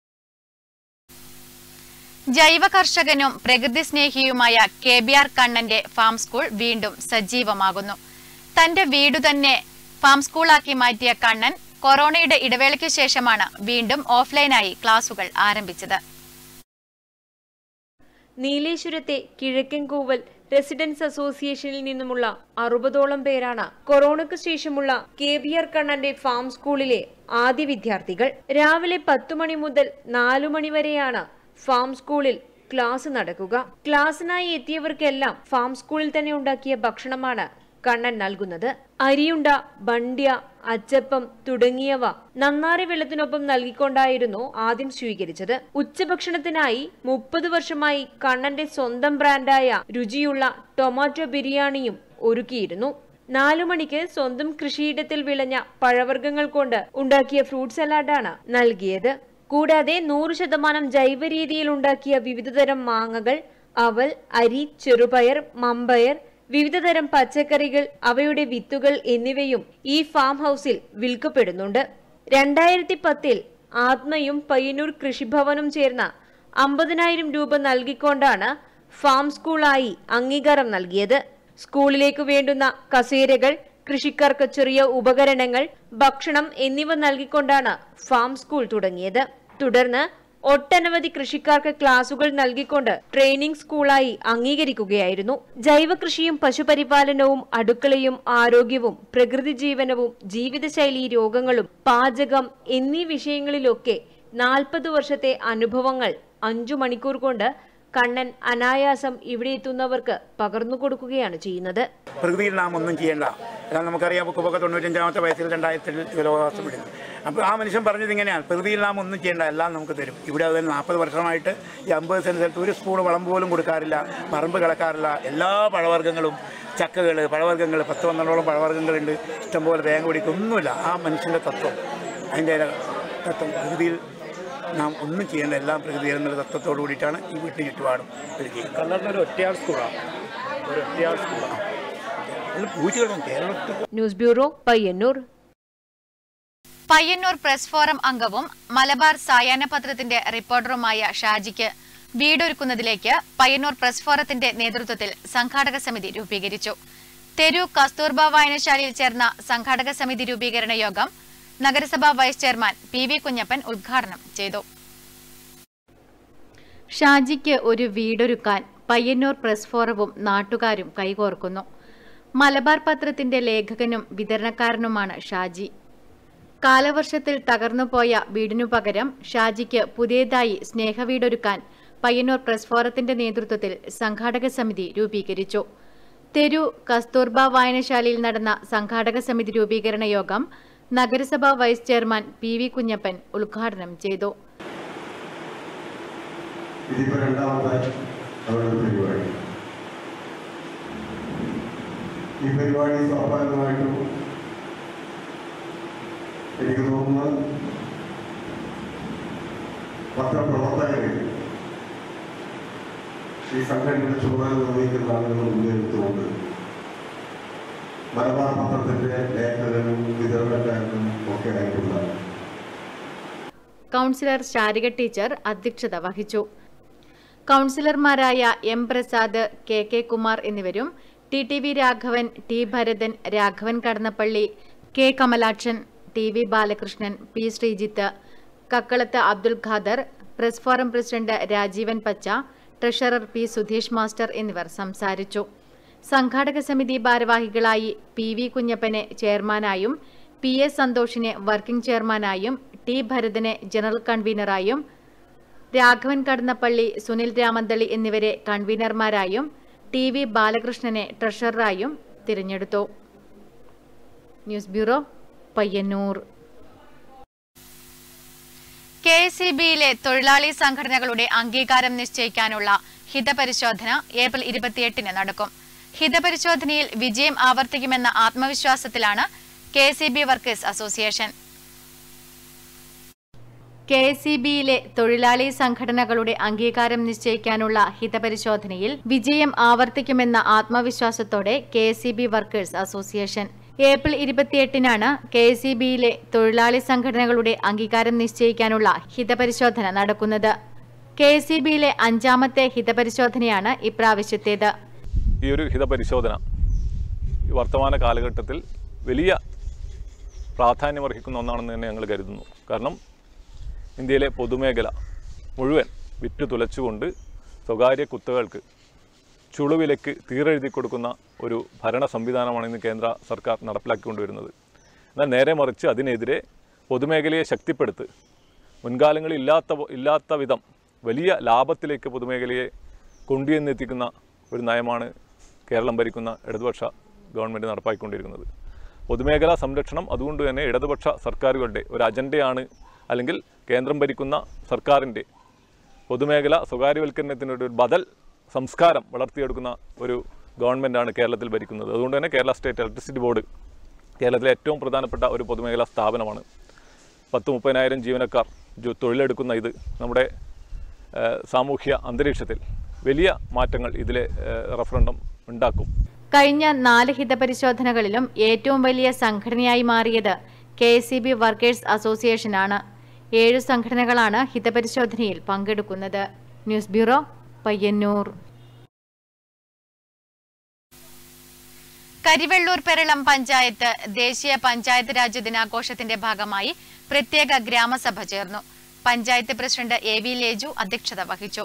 ജൈവ കർഷകനും പ്രകൃതി സ്നേഹിയുമായ കെ ബി ആർ കണ്ണന്റെ ഫാം സ്കൂൾ വീണ്ടും സജീവമാകുന്നു തന്റെ വീടു തന്നെ ഫാം സ്കൂളാക്കി മാറ്റിയ കണ്ണൻ കൊറോണയുടെ ഇടവേളയ്ക്കു ശേഷമാണ് വീണ്ടും ഓഫ്ലൈനായി ക്ലാസുകൾ ആരംഭിച്ചത് നീലേശ്വരത്തെ കിഴക്കൻകൂവൽ റെസിഡൻസ് അസോസിയേഷനിൽ നിന്നുമുള്ള അറുപതോളം പേരാണ് കൊറോണയ്ക്ക് ശേഷമുള്ള കെ വി ആർ കണ്ണന്റെ ഫാം സ്കൂളിലെ ആദ്യ വിദ്യാർത്ഥികൾ രാവിലെ പത്തു മണി മുതൽ നാലു മണി വരെയാണ് ഫാം സ്കൂളിൽ ക്ലാസ് നടക്കുക ക്ലാസ്സിനായി എത്തിയവർക്കെല്ലാം ഫാം സ്കൂളിൽ തന്നെ ഉണ്ടാക്കിയ ഭക്ഷണമാണ് കണ്ണൻ നൽകുന്നത് അരിയുണ്ട ബണ്ട്യ അച്ചപ്പം തുടങ്ങിയവ നന്നാറി വെള്ളത്തിനൊപ്പം നൽകിക്കൊണ്ടായിരുന്നു ആദ്യം സ്വീകരിച്ചത് ഉച്ചഭക്ഷണത്തിനായി മുപ്പത് വർഷമായി കണ്ണന്റെ സ്വന്തം ബ്രാൻഡായ രുചിയുള്ള ടൊമാറ്റോ ബിരിയാണിയും ഒരുക്കിയിരുന്നു നാലു മണിക്ക് സ്വന്തം കൃഷിയിടത്തിൽ വിളഞ്ഞ പഴവർഗ്ഗങ്ങൾ കൊണ്ട് ഉണ്ടാക്കിയ ഫ്രൂട്ട് സലാഡാണ് നൽകിയത് കൂടാതെ നൂറ് ശതമാനം ജൈവ രീതിയിൽ ഉണ്ടാക്കിയ വിവിധതരം മാങ്ങകൾ അവൽ അരി ചെറുപയർ മമ്പയർ വിവിധതരം പച്ചക്കറികൾ അവയുടെ വിത്തുകൾ എന്നിവയും ഈ ഫാം ഹൗസിൽ വിൽക്കപ്പെടുന്നുണ്ട് രണ്ടായിരത്തി പത്തിൽ ആത്മയും പയ്യന്നൂർ കൃഷിഭവനും ചേർന്ന അമ്പതിനായിരം രൂപ നൽകിക്കൊണ്ടാണ് ഫാം സ്കൂളായി അംഗീകാരം നൽകിയത് സ്കൂളിലേക്ക് വേണ്ടുന്ന കസേരകൾ കൃഷിക്കാർക്ക് ചെറിയ ഉപകരണങ്ങൾ ഭക്ഷണം എന്നിവ നൽകിക്കൊണ്ടാണ് ഫാം സ്കൂൾ തുടങ്ങിയത് തുടർന്ന് ഒട്ടനവധി കൃഷിക്കാർക്ക് ക്ലാസുകൾ നൽകിക്കൊണ്ട് ട്രെയിനിംഗ് സ്കൂളായി അംഗീകരിക്കുകയായിരുന്നു ജൈവ കൃഷിയും പശുപരിപാലനവും അടുക്കളയും ആരോഗ്യവും പ്രകൃതി ജീവനവും ജീവിതശൈലി രോഗങ്ങളും പാചകം എന്നീ വിഷയങ്ങളിലൊക്കെ നാൽപ്പത് വർഷത്തെ അനുഭവങ്ങൾ അഞ്ചു മണിക്കൂർ കൊണ്ട് കണ്ണൻ അനായാസം ഇവിടെ എത്തുന്നവർക്ക് പകർന്നു കൊടുക്കുകയാണ് ചെയ്യുന്നത് പ്രകൃതിയിൽ നാം ഒന്നും ചെയ്യേണ്ട കാരണം നമുക്കറിയാം ബുക്കൊക്കെ തൊണ്ണൂറ്റഞ്ചാമത്തെ വയസ്സിൽ രണ്ടായിരത്തിൽ ലോകവാസപ്പെടുന്നു അപ്പോൾ ആ മനുഷ്യൻ പറഞ്ഞത് ഇങ്ങനെയാണ് പ്രകൃതിയിൽ നാം ഒന്നും ചെയ്യേണ്ട എല്ലാം നമുക്ക് തരും ഇവിടെ അത് നാൽപ്പത് വർഷമായിട്ട് ഈ അമ്പത് സെൻറ്റ് സ്ഥലത്ത് ഒരു സ്പൂൺ വളം പോലും കൊടുക്കാറില്ല പറമ്പ് കിളക്കാറില്ല എല്ലാ പഴവർഗ്ഗങ്ങളും ചക്കകൾ പഴവർഗ്ഗങ്ങൾ പത്ത് പന്ത്രണ്ടോളം പഴവർഗ്ഗങ്ങളുണ്ട് ഇഷ്ടംപോലെ തേങ്ങ പിടിക്കും ഒന്നുമില്ല ആ മനുഷ്യൻ്റെ തത്വം അതിൻ്റെ തത്വം പ്രകൃതിയിൽ നാം ഒന്നും ചെയ്യേണ്ട എല്ലാം പ്രകൃതി എന്നൊരു തത്വത്തോടു കൂടിയിട്ടാണ് ഈ വീട്ടിൽ ചുറ്റുപാടും ഇത് ചെയ്യുന്നത് കണ്ണൂരിനൊരു ഒറ്റയാൾ സ്കൂളാണ് ഒരു ഒറ്റയാൾ സ്കൂളാണ് അതിൽ പൂച്ചകളും കേരളത്തിൽ news bureau Payyanur Payyanur press forum അംഗവും മലബാർ സായാഹ്ന പത്രത്തിന്റെ റിപ്പോർട്ടറുമായ ഷാജിക്ക് വീടൊരുക്കുന്നതിലേക്ക് പയ്യന്നൂർ പ്രസ് ഫോറത്തിന്റെ നേതൃത്വത്തിൽ സംഘാടക സമിതി രൂപീകരിച്ചു തെരു കസ്തൂർബ വായനശാലയിൽ ചേർന്ന സംഘാടക സമിതി രൂപീകരണ യോഗം നഗരസഭാ vice chairman P V Kunhappan ഉദ്ഘാടനം ചെയ്തു ഷാജിക്ക് ഒരു വീടൊരുക്കാൻ പയ്യന്നൂർ പ്രസ് ഫോറവും നാട്ടുകാരും കൈകോർക്കുന്നു മലബാർ പത്രത്തിന്റെ ലേഖകനും വിതരണക്കാരനുമാണ് ഷാജി കാലവർഷത്തിൽ തകർന്നുപോയ വീടിനു പകരം ഷാജിക്ക് പുതിയതായി സ്നേഹവീടൊരുക്കാൻ പയ്യന്നൂർ പ്രസ് ഫോറത്തിന്റെ നേതൃത്വത്തിൽ സംഘാടക സമിതി രൂപീകരിച്ചു തെരു കസ്തൂർബ വായനശാലയിൽ നടന്ന സംഘാടക സമിതി രൂപീകരണ യോഗം നഗരസഭാ vice chairman P V Kunhappan ഉദ്ഘാടനം ചെയ്തു ഇതിപ്പോ രണ്ടാമത്തെ അവരുടെ പരിപാടി ഈ പരിപാടി സ്വാഭാവികമായിട്ടും എനിക്ക് തോന്നുന്നു പത്രപ്രവർത്തകർ ഈ സംഘടനയുടെ ചുമതല നിർവഹിക്കുന്ന ആളുകൾ മുൻകരുത്തുകൊണ്ട് മലബാർ പത്രത്തിന്റെ ലേഖകനും വിതരണക്കാരനും ഒക്കെ ആയിട്ടുള്ള കൗൺസിലർ ശാരിക ടീച്ചർ അധ്യക്ഷത വഹിച്ചു കൗൺസിലർമാരായ M Prasad K K Kumar എന്നിവരും T T V Raghavan T Bharathan Raghavan Kadannappally K Kamalakshan T V Balakrishnan P Sreejith Kakkalath Abdul Khader press forum president Rajeevan Pacha treasurer P Sudheesh master എന്നിവർ സംസാരിച്ചു സംഘാടക സമിതി ഭാരവാഹികളായി പി വി കുഞ്ഞപ്പനെ ചെയർമാനായും പി എസ് സന്തോഷിനെ വർക്കിംഗ് ചെയർമാനായും ടി ഭരതനെ ജനറൽ കൺവീനറായും രാഘവൻ കടന്നപ്പള്ളി സുനിൽ രാമന്തളി എന്നിവരെ കൺവീനർമാരായും ടി വി ബാലകൃഷ്ണനെ ട്രഷററായും തിരഞ്ഞെടുത്തു news bureau Payyanur K S E ബിയിലെ തൊഴിലാളി സംഘടനകളുടെ അംഗീകാരം നിശ്ചയിക്കാനുള്ള ഹിതപരിശോധന ഏപ്രിൽ ഇരുപത്തിയെട്ടിന് നടക്കും ഹിതപരിശോധനയിൽ വിജയം ആവർത്തിക്കുമെന്ന ആത്മവിശ്വാസത്തിലാണ് K S E B workers association K S E ബിയിലെ തൊഴിലാളി സംഘടനകളുടെ അംഗീകാരം നിശ്ചയിക്കാനുള്ള ഹിതപരിശോധനയിൽ വിജയം ആവർത്തിക്കുമെന്ന ആത്മവിശ്വാസത്തോടെ K S E B workers association April ഇരുപത്തിയെട്ടിനാണ് കെ എസ് ഇ ബിയിലെ തൊഴിലാളി സംഘടനകളുടെ അംഗീകാരം നിശ്ചയിക്കാനുള്ള ഹിതപരിശോധന നടക്കുന്നത് കെ എസ് ഇ ബിയിലെ അഞ്ചാമത്തെ ഹിതപരിശോധനയാണ് ഇപ്രാവശ്യത്തേത് ഈ ഒരു ഹിതപരിശോധന ഈ വർത്തമാന കാലഘട്ടത്തിൽ വലിയ പ്രാധാന്യമർഹിക്കുന്ന ഒന്നാണെന്ന് തന്നെ ഞങ്ങൾ കരുതുന്നു കാരണം ഇന്ത്യയിലെ പൊതുമേഖല മുഴുവൻ വിറ്റു തുലച്ചുകൊണ്ട് സ്വകാര്യ കുത്തകൾക്ക് ചുളുവിലേക്ക് തീരെഴുതി കൊടുക്കുന്ന ഒരു ഭരണ സംവിധാനമാണ് ഇന്ന് കേന്ദ്ര സർക്കാർ നടപ്പിലാക്കിക്കൊണ്ടുവരുന്നത് എന്നാൽ നേരെ മറിച്ച് അതിനെതിരെ പൊതുമേഖലയെ ശക്തിപ്പെടുത്ത് മുൻകാലങ്ങളിൽ ഇല്ലാത്ത ഇല്ലാത്ത വിധം വലിയ ലാഭത്തിലേക്ക് പൊതുമേഖലയെ കൊണ്ടുവന്നെത്തിക്കുന്ന ഒരു നയമാണ് കേരളം ഭരിക്കുന്ന ഇടതുപക്ഷ ഗവൺമെൻറ് നടപ്പാക്കിക്കൊണ്ടിരിക്കുന്നത് പൊതുമേഖലാ സംരക്ഷണം അതുകൊണ്ട് തന്നെ ഇടതുപക്ഷ സർക്കാരുകളുടെ ഒരു അജണ്ടയാണ് അല്ലെങ്കിൽ കേന്ദ്രം ഭരിക്കുന്ന സർക്കാരിൻ്റെ പൊതുമേഖല സ്വകാര്യവൽക്കരണത്തിൻ്റെ ഒരു ബദൽ സംസ്കാരം വളർത്തിയെടുക്കുന്ന ഒരു ഗവൺമെൻറ്റാണ് കേരളത്തിൽ ഭരിക്കുന്നത് അതുകൊണ്ട് തന്നെ കേരള സ്റ്റേറ്റ് ഇലക്ട്രിസിറ്റി ബോർഡ് കേരളത്തിലെ ഏറ്റവും പ്രധാനപ്പെട്ട ഒരു പൊതുമേഖലാ സ്ഥാപനമാണ് പത്ത് മുപ്പതിനായിരം ജീവനക്കാർ ജോ- തൊഴിലെടുക്കുന്ന ഇത് നമ്മുടെ ഏഹ്, സാമൂഹ്യ അന്തരീക്ഷത്തിൽ വലിയ മാറ്റങ്ങൾ ഇതിലെ ഏഹ്, റഫറൻഡം ഉണ്ടാക്കും കഴിഞ്ഞ നാല് ഹിതപരിശോധനകളിലും ഏറ്റവും വലിയ സംഘടനയായി മാറിയത് K S C B workers അസോസിയേഷനാണ് ഏഴു സംഘടനകളാണ് ഹിതപരിശോധനയിൽ പങ്കെടുക്കുന്നത് ന്യൂസ് ബ്യൂറോ പയ്യന്നൂർ കരിവെള്ളൂർ പെരളം പഞ്ചായത്ത് ദേശീയ പഞ്ചായത്ത് രാജ് ദിനാഘോഷത്തിന്റെ ഭാഗമായി പ്രത്യേക ഗ്രാമസഭ ചേർന്നു panchayat president A V Leju അധ്യക്ഷത വഹിച്ചു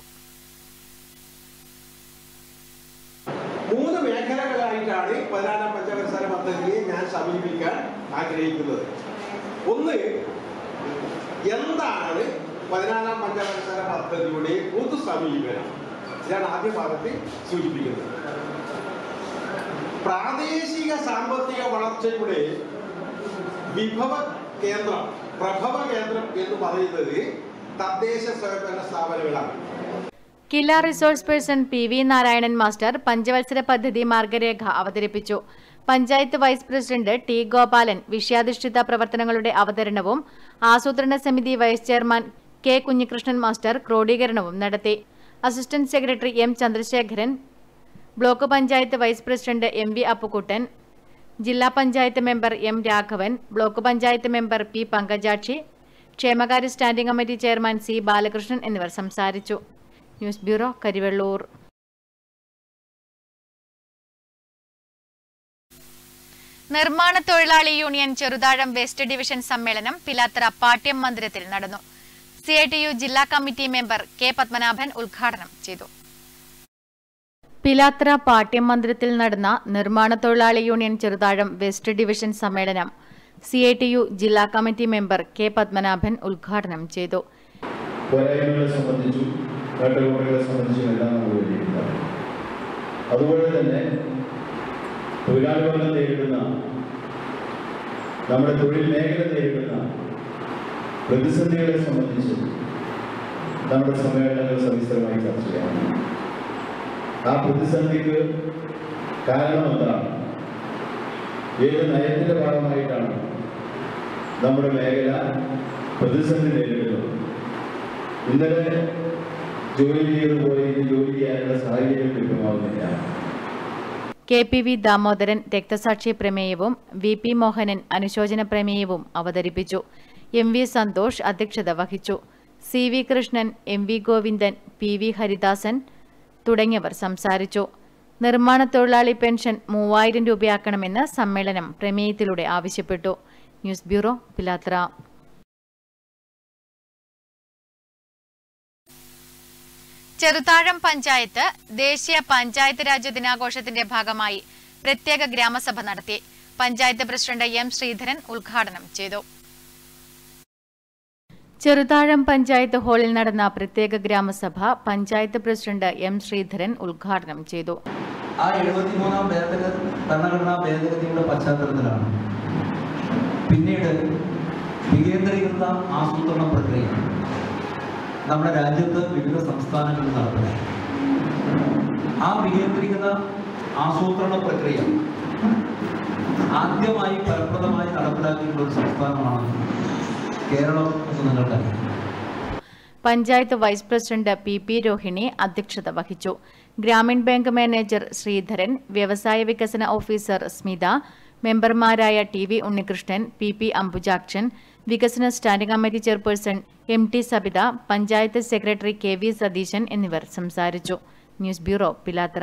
മൂന്ന് മേഖലകളായിട്ടാണ് പതിനാലാം പഞ്ചവത്സര പദ്ധതിയെ ഞാൻ സമീപിക്കാൻ ആഗ്രഹിക്കുന്നത് ഒന്ന് എന്താണ് പതിനാലാം പഞ്ചവത്സര പദ്ധതിയുടെ പൊതു സമീപനം ഇതാണ് ആദ്യ ഭാഗത്തിൽ സൂചിപ്പിക്കുന്നത് പ്രാദേശിക സാമ്പത്തിക വളർച്ചയുടെ വിഭവ കേന്ദ്രം പ്രഭവ കേന്ദ്രം എന്ന് പറയുന്നത് തദ്ദേശ സ്വയംഭരണ സ്ഥാപനങ്ങളാണ് Kila resource person P V Narayanan master പഞ്ചവത്സര പദ്ധതി മാർഗരേഖ അവതരിപ്പിച്ചു panchayat vice president T Gopalan വിഷയാധിഷ്ഠിത പ്രവർത്തനങ്ങളുടെ അവതരണവും ആസൂത്രണ സമിതി vice chairman K Kunhikrishnan master ക്രോഡീകരണവും നടത്തി assistant secretary M Chandrasekharan block panchayat vice president M V Appukuttan ജില്ലാ panchayat member M Raghavan block panchayat member P Pankajakshi ക്ഷേമകാര്യ standing committee chairman C Balakrishnan എന്നിവർ സംസാരിച്ചു ന്യൂസ് ബ്യൂറോ കരിവെള്ളൂർ നിർമ്മാണ തൊഴിലാളി യൂണിയൻ ചെറുതാഴം വെസ്റ്റ് ഡിവിഷൻ സമ്മേളനം പിലാത്തറ പാട്യം മന്ദിരത്തിൽ നടന്നു സി ഐ ടി യു ജില്ലാ കമ്മിറ്റി മെമ്പർ കെ പത്മനാഭൻ ഉദ്ഘാടനം ചെയ്തു പിലാത്ര പാട്യം മന്ദിരത്തിൽ നടന്ന നിർമ്മാണ തൊഴിലാളി യൂണിയൻ ചെറുതാഴം വെസ്റ്റ് ഡിവിഷൻ സമ്മേളനം സി ഐ ടി യു ജില്ലാ കമ്മിറ്റി മെമ്പർ കെ പത്മനാഭൻ ഉദ്ഘാടനം ചെയ്തു പോരായ്മകളെ സംബന്ധിച്ചും നേട്ടകുറകളെ സംബന്ധിച്ചും എല്ലാം നമ്മൾ വിലയിരുത്താം അതുപോലെ തന്നെ തൊഴിലാളികൾ നേരിടുന്ന നമ്മുടെ തൊഴിൽ മേഖല നേരിടുന്ന പ്രതിസന്ധികളെ സംബന്ധിച്ച് നമ്മുടെ സമ്മേളനങ്ങൾ സവിസ്തരമായി ചർച്ച ചെയ്യാം ആ പ്രതിസന്ധിക്ക് കാരണം എന്താണ് ഏത് നയത്തിന്റെ ഭാഗമായിട്ടാണ് നമ്മുടെ മേഖല പ്രതിസന്ധി നേരിടുന്നത് ഇന്നലെ ജോലി ചെയ്തുപോലെ ഇനി ജോലി ചെയ്യാനുള്ള സാഹചര്യം ലഭ്യമാകുന്നില്ല കെ പി വി ദാമോദരൻ രക്തസാക്ഷി പ്രമേയവും വി പി മോഹനൻ അനുശോചന പ്രമേയവും അവതരിപ്പിച്ചു എം വി സന്തോഷ് അധ്യക്ഷത വഹിച്ചു C V Krishnan M V Govindan P V Haridasan തുടങ്ങിയവർ സംസാരിച്ചു നിർമ്മാണ തൊഴിലാളി പെൻഷൻ മൂവായിരം രൂപയാക്കണമെന്ന് സമ്മേളനം പ്രമേയത്തിലൂടെ ആവശ്യപ്പെട്ടു ന്യൂസ് ബ്യൂറോ പിലാത്ര ചെറുതാഴം പഞ്ചായത്ത് ദേശീയ പഞ്ചായത്ത് രാജ് ദിനാഘോഷത്തിന്റെ ഭാഗമായി പ്രത്യേക ഗ്രാമസഭ നടത്തി പഞ്ചായത്ത് പ്രസിഡന്റ് എം ശ്രീധരൻ ഉദ്ഘാടനം ചെയ്തു ചെറുതാഴം പഞ്ചായത്ത് ഹാളിൽ നടന്ന പ്രത്യേക ഗ്രാമസഭ പഞ്ചായത്ത് പ്രസിഡന്റ് എം ശ്രീധരൻ ഉദ്ഘാടനം ചെയ്തു ആ എഴുപത്തിമൂന്നാം ഭേദഗതി ഭരണഘടനാ ഭേദഗതിയുടെ പശ്ചാത്തലത്തിലാണ് പിന്നീട് വികേന്ദ്രീകൃത ആസൂത്രണ പ്രക്രിയ നമ്മുടെ രാജ്യത്ത് വിവിധ സംസ്ഥാനങ്ങളിൽ നടത്തുന്നത് ആ വികേന്ദ്രീകൃത ആസൂത്രണ പ്രക്രിയ ആദ്യമായി ഫലപ്രദമായി നടപ്പിലാക്കിയിട്ടുള്ള ഒരു സംസ്ഥാനമാണ് കേരളം എന്ന് നിങ്ങൾക്കറിയാം panchayat vice president P P Rohini അധ്യക്ഷത വഹിച്ചു ഗ്രാമീൺ ബാങ്ക് മാനേജർ ശ്രീധരൻ വ്യവസായ വികസന ഓഫീസർ സ്മിത മെമ്പർമാരായ T V Unnikrishnan P P Ambujakshan വികസന standing committee chairperson M T Sabitha panchayat secretary K V Satheesan എന്നിവർ സംസാരിച്ചു ന്യൂസ് ബ്യൂറോ പിലാത്തറ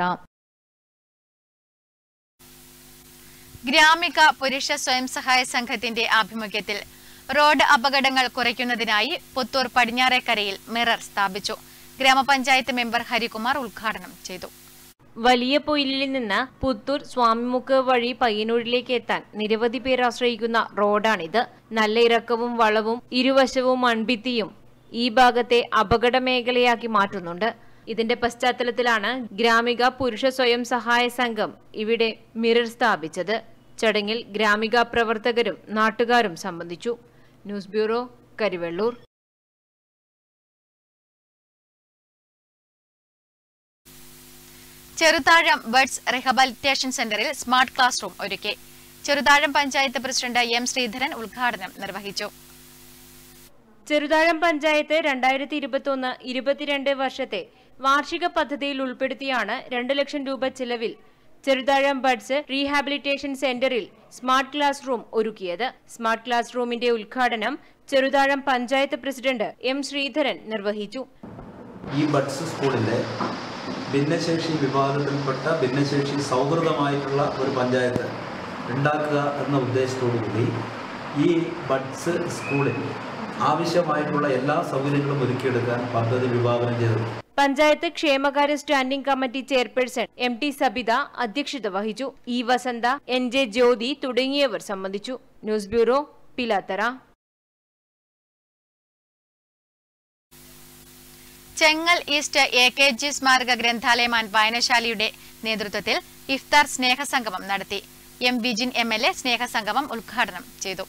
ഗ്രാമിക പുരുഷ സ്വയം സഹായ സംഘത്തിന്റെ ആഭിമുഖ്യത്തിൽ റോഡ് അപകടങ്ങൾ കുറയ്ക്കുന്നതിനായി പുത്തൂർ പടിഞ്ഞാറേക്കരയിൽ മിറർ സ്ഥാപിച്ചു ഗ്രാമപഞ്ചായത്ത് മെമ്പർ ഹരികുമാർ ഉദ്ഘാടനം ചെയ്തു വലിയ പൊയിലിൽ നിന്ന് പുത്തൂർ സ്വാമിമുക്ക് വഴി പയ്യന്നൂരിലേക്ക് എത്താൻ നിരവധി പേർ ആശ്രയിക്കുന്ന റോഡാണിത് നല്ല ഇറക്കവും വളവും ഇരുവശവും മൺഭിത്തിയും ഈ ഭാഗത്തെ അപകട മേഖലയാക്കി മാറ്റുന്നുണ്ട് ഇതിന്റെ പശ്ചാത്തലത്തിലാണ് ഗ്രാമിക പുരുഷ സ്വയം സഹായ സംഘം ഇവിടെ മിറർ സ്ഥാപിച്ചത് ചടങ്ങിൽ ഗ്രാമിക പ്രവർത്തകരും നാട്ടുകാരും സംബന്ധിച്ചു news bureau Karivellur Cheruthazham buds rehabilitation സെന്ററിൽ സ്മാർട്ട് ക്ലാസ് റൂം ഒരുക്കി ചെറുതാഴം പഞ്ചായത്ത് പ്രസിഡന്റ് എം ശ്രീധരൻ ഉദ്ഘാടനം നിർവഹിച്ചു ചെറുതാഴം പഞ്ചായത്ത് രണ്ടായിരത്തി ഇരുപത്തൊന്ന് ഇരുപത്തിരണ്ട് വർഷത്തെ വാർഷിക പദ്ധതിയിൽ ഉൾപ്പെടുത്തിയാണ് രണ്ട് ലക്ഷം രൂപ ചെലവിൽ ചെറുതാഴം ബഡ്സ് റീഹാബിലിറ്റേഷൻ സെന്ററിൽ സ്മാർട്ട് ക്ലാസ് റൂം ഒരുക്കിയത് സ്മാർട്ട് ക്ലാസ് റൂമിന്റെ ഉദ്ഘാടനം ചെറുതാഴം പഞ്ചായത്ത് പ്രസിഡന്റ് എം ശ്രീധരൻ നിർവഹിച്ചു ഈ ബഡ്സ് സ്കൂളിലെ ഭിന്നശേഷി വിഭാഗത്തിൽപ്പെട്ട ഭിന്നശേഷി സൗഹൃദമായിട്ടുള്ള ഒരു പഞ്ചായത്ത് ഉണ്ടാക്കുക എന്ന ഉദ്ദേശത്തോടു കൂടി ഈ ബഡ്സ് സ്കൂളിൽ ആവശ്യമായിട്ടുള്ള എല്ലാ സൗകര്യങ്ങളും ഒരുക്കിയെടുക്കാൻ പദ്ധതി വിഭാവനം ചെയ്തത് പഞ്ചായത്ത് ക്ഷേമകാര്യ standing committee chairperson M T Sabitha അധ്യക്ഷത വഹിച്ചു E Vasantha N J Jyothi തുടങ്ങിയവർ സംബന്ധിച്ചു news bureau Pilathara Chengal east A K G സ്മാരക ഗ്രന്ഥാലയം ആൻഡ് വായനശാലയുടെ നേതൃത്വത്തിൽ ഇഫ്താർ സ്നേഹസംഗമം നടത്തി M Vijin M L A സ്നേഹസംഗമം ഉദ്ഘാടനം ചെയ്തു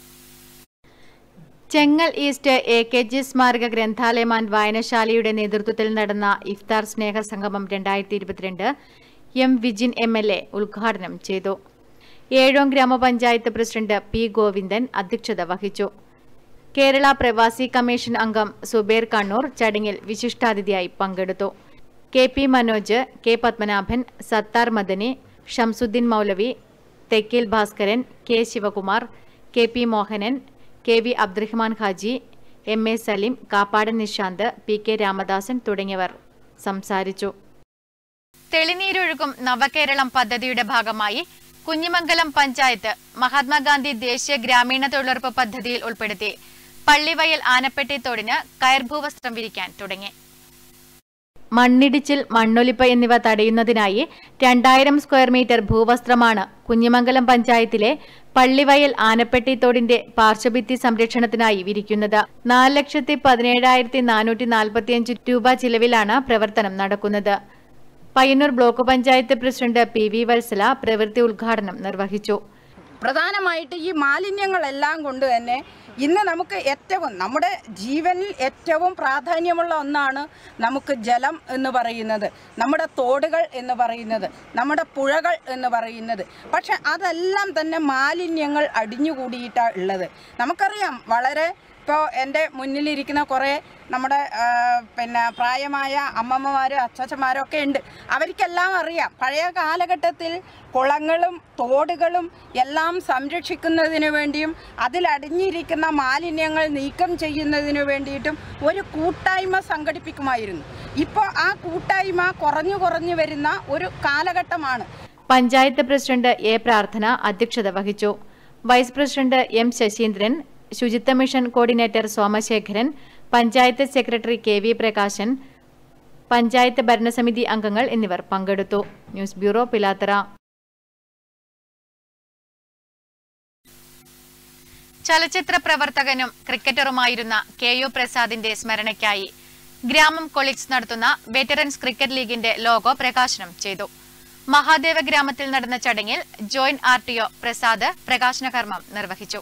Chengal east A K G സ്മാരക ഗ്രന്ഥാലയം ആൻഡ് വായനശാലയുടെ നേതൃത്വത്തിൽ നടന്ന ഇഫ്താർ സ്നേഹസംഗമം രണ്ടായിരത്തി ഇരുപത്തിരണ്ട് M Vijin M L A ഉദ്ഘാടനം ചെയ്തു ഏഴോം ഗ്രാമപഞ്ചായത്ത് പ്രസിഡന്റ് പി ഗോവിന്ദൻ അധ്യക്ഷത വഹിച്ചു കേരള പ്രവാസി കമ്മീഷൻ അംഗം സുബേർ കണ്ണൂർ ചടങ്ങിൽ വിശിഷ്ടാതിഥിയായി പങ്കെടുത്തു K P Manoj K Padmanabhan Sathar Madani Shamsuddin Moulavi Thekkil Bhaskaran K Sivakumar K P Mohanan K V Abdurahman Haji M A Saleem Kappadan Nishanth P K Ramadasan തുടങ്ങിയവർ സംസാരിച്ചു തെളിനീരൊഴുകും നവകേരളം പദ്ധതിയുടെ ഭാഗമായി കുഞ്ഞിമംഗലം പഞ്ചായത്ത് മഹാത്മാഗാന്ധി ദേശീയ ഗ്രാമീണ തൊഴിലുറപ്പ് പദ്ധതിയിൽ ഉൾപ്പെടുത്തി പള്ളിവയൽ ആനപ്പെട്ടി തോടിന് കയർഭൂവസ്ത്രം വിരിക്കാൻ തുടങ്ങി മണ്ണിടിച്ചിൽ മണ്ണൊലിപ്പ് എന്നിവ തടയുന്നതിനായി രണ്ടായിരം സ്ക്വയർ മീറ്റർ ഭൂവസ്ത്രമാണ് കുഞ്ഞിമംഗലം പഞ്ചായത്തിലെ പള്ളിവയൽ ആനപ്പെട്ടി തോടിന്റെ പാർശ്വഭിത്തി സംരക്ഷണത്തിനായി വിരിക്കുന്നത് നാല് ലക്ഷത്തി പതിനേഴായിരത്തി നാനൂറ്റി നാൽപ്പത്തിയഞ്ച് രൂപ ചിലവിലാണ് പ്രവർത്തനം നടക്കുന്നത് Payyanur block panchayat president P V Vatsala പ്രവൃത്തി ഉദ്ഘാടനം നിർവഹിച്ചു പ്രധാനമായിട്ട് ഈ മാലിന്യങ്ങളെല്ലാം കൊണ്ട് തന്നെ ഇന്ന് നമുക്ക് ഏറ്റവും നമ്മുടെ ജീവനിൽ ഏറ്റവും പ്രാധാന്യമുള്ള ഒന്നാണ് നമുക്ക് ജലം എന്ന് പറയുന്നത് നമ്മുടെ തോടുകൾ എന്ന് പറയുന്നത് നമ്മുടെ പുഴകൾ എന്ന് പറയുന്നത് പക്ഷെ അതെല്ലാം തന്നെ മാലിന്യങ്ങൾ അടിഞ്ഞുകൂടിയിട്ടാണ് ഉള്ളത് നമുക്കറിയാം വളരെ ഇപ്പോൾ എൻ്റെ മുന്നിലിരിക്കുന്ന കുറേ നമ്മുടെ ആ, പിന്നെ പ്രായമായ അമ്മമ്മമാരും അച്ചാച്ചന്മാരും ഒക്കെ ഉണ്ട് അവർക്കെല്ലാം അറിയാം പഴയ കാലഘട്ടത്തിൽ കുളങ്ങളും തോടുകളും എല്ലാം സംരക്ഷിക്കുന്നതിന് വേണ്ടിയും അതിലടിഞ്ഞിരിക്കുന്ന മാലിന്യങ്ങൾ നീക്കം ചെയ്യുന്നതിന് വേണ്ടിയിട്ടും ഒരു കൂട്ടായ്മ സംഘടിപ്പിക്കുമായിരുന്നു ഇപ്പോൾ ആ കൂട്ടായ്മ കുറഞ്ഞു കുറഞ്ഞു വരുന്ന ഒരു കാലഘട്ടമാണ് പഞ്ചായത്ത് പ്രസിഡന്റ് എ പ്രാർത്ഥന അധ്യക്ഷത വഹിച്ചു വൈസ് പ്രസിഡന്റ് എം ശശീന്ദ്രൻ ശുചിത്വ mission coordinator Somasekharan panchayat secretary K V Prakashan panchayat ഭരണസമിതി അംഗങ്ങൾ എന്നിവർ പങ്കെടുത്തു ന്യൂസ് ബ്യൂറോ പിലാത്തറ ചലച്ചിത്ര പ്രവർത്തകനും ക്രിക്കറ്ററുമായിരുന്ന കെ യു പ്രസാദിന്റെ സ്മരണയ്ക്കായി ഗ്രാമം കൊളീഗ്സ് നടത്തുന്ന വെറ്ററൻസ് ക്രിക്കറ്റ് ലീഗിന്റെ ലോഗോ പ്രകാശനം ചെയ്തു മഹാദേവ ഗ്രാമത്തിൽ നടന്ന ചടങ്ങിൽ joint R T O Prasad പ്രകാശന കർമ്മം നിർവഹിച്ചു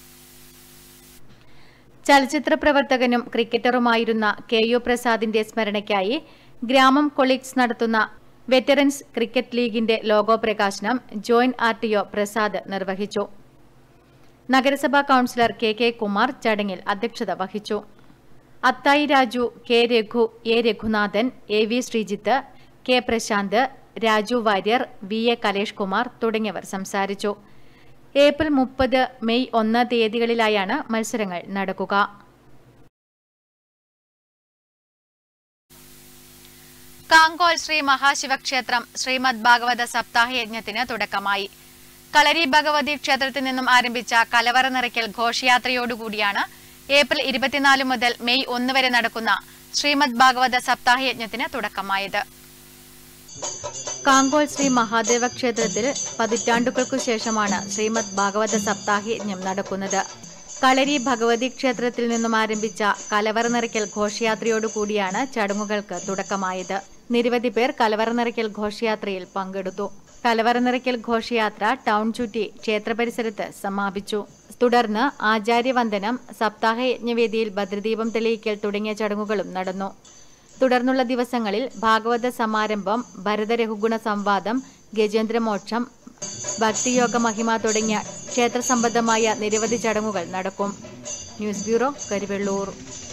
ചലച്ചിത്ര പ്രവർത്തകനും ക്രിക്കറ്ററുമായിരുന്ന കെ യു പ്രസാദിന്റെ സ്മരണയ്ക്കായി ഗ്രാമം കൊളീഗ്സ് നടത്തുന്ന വെറ്ററൻസ് ക്രിക്കറ്റ് ലീഗിന്റെ ലോഗോ പ്രകാശനം joint R T O Prasad നിർവഹിച്ചു നഗരസഭാ കൌൺസിലർ കെ കെ കുമാർ ചടങ്ങിൽ അധ്യക്ഷത വഹിച്ചു Athayi Raju K Raghu A Raghunathan A V Sreejith K Prasanth Raju Warrier V A Kalesh Kumar തുടങ്ങിയവർ സംസാരിച്ചു ഏപ്രിൽ മുപ്പത് മെയ് ഒന്ന് തീയതികളിലായാണ് മത്സരങ്ങൾ നടക്കുക കാങ്കോൽ ശ്രീ മഹാശിവക്ഷേത്രം ശ്രീമദ് ഭാഗവത സപ്താഹ യജ്ഞത്തിന് തുടക്കമായി കളരി ഭഗവതി ക്ഷേത്രത്തിൽ നിന്നും ആരംഭിച്ച കലവറ നിറയ്ക്കൽ ഘോഷയാത്രയോടുകൂടിയാണ് ഏപ്രിൽ ഇരുപത്തിനാല് മുതൽ മെയ് ഒന്ന് വരെ നടക്കുന്ന ശ്രീമദ് ഭാഗവത സപ്താഹ യജ്ഞത്തിന് തുടക്കമായത് കാങ്കോൾ ശ്രീ മഹാദേവ ക്ഷേത്രത്തിൽ പതിറ്റാണ്ടുകൾക്കു ശേഷമാണ് ശ്രീമദ് ഭാഗവത സപ്താഹി യജ്ഞം നടക്കുന്നത് കളരി ഭഗവതി ക്ഷേത്രത്തിൽ നിന്നും ആരംഭിച്ച കലവറ നിറയ്ക്കൽ ഘോഷയാത്രയോടുകൂടിയാണ് ചടങ്ങുകൾക്ക് തുടക്കമായത് നിരവധി പേർ കലവറ നിറയ്ക്കൽ ഘോഷയാത്രയിൽ പങ്കെടുത്തു കലവറ നിറയ്ക്കൽ ഘോഷയാത്ര ടൗൺ ചുറ്റി ക്ഷേത്ര പരിസരത്ത് സമാപിച്ചു തുടർന്ന് ആചാര്യവന്ദനം സപ്താഹ യജ്ഞവേദിയിൽ ഭദ്രദീപം തെളിയിക്കൽ തുടങ്ങിയ ചടങ്ങുകളും നടന്നു തുടർന്നുള്ള ദിവസങ്ങളിൽ ഭാഗവത സമാരംഭം ഭരതരഘുഗുണ സംവാദം ഗജേന്ദ്രമോക്ഷം ഭക്തിയോഗ മഹിമ തുടങ്ങിയ ക്ഷേത്ര സംബന്ധമായ നിരവധി ചടങ്ങുകൾ നടക്കും ന്യൂസ് ബ്യൂറോ കരുവെള്ളൂർ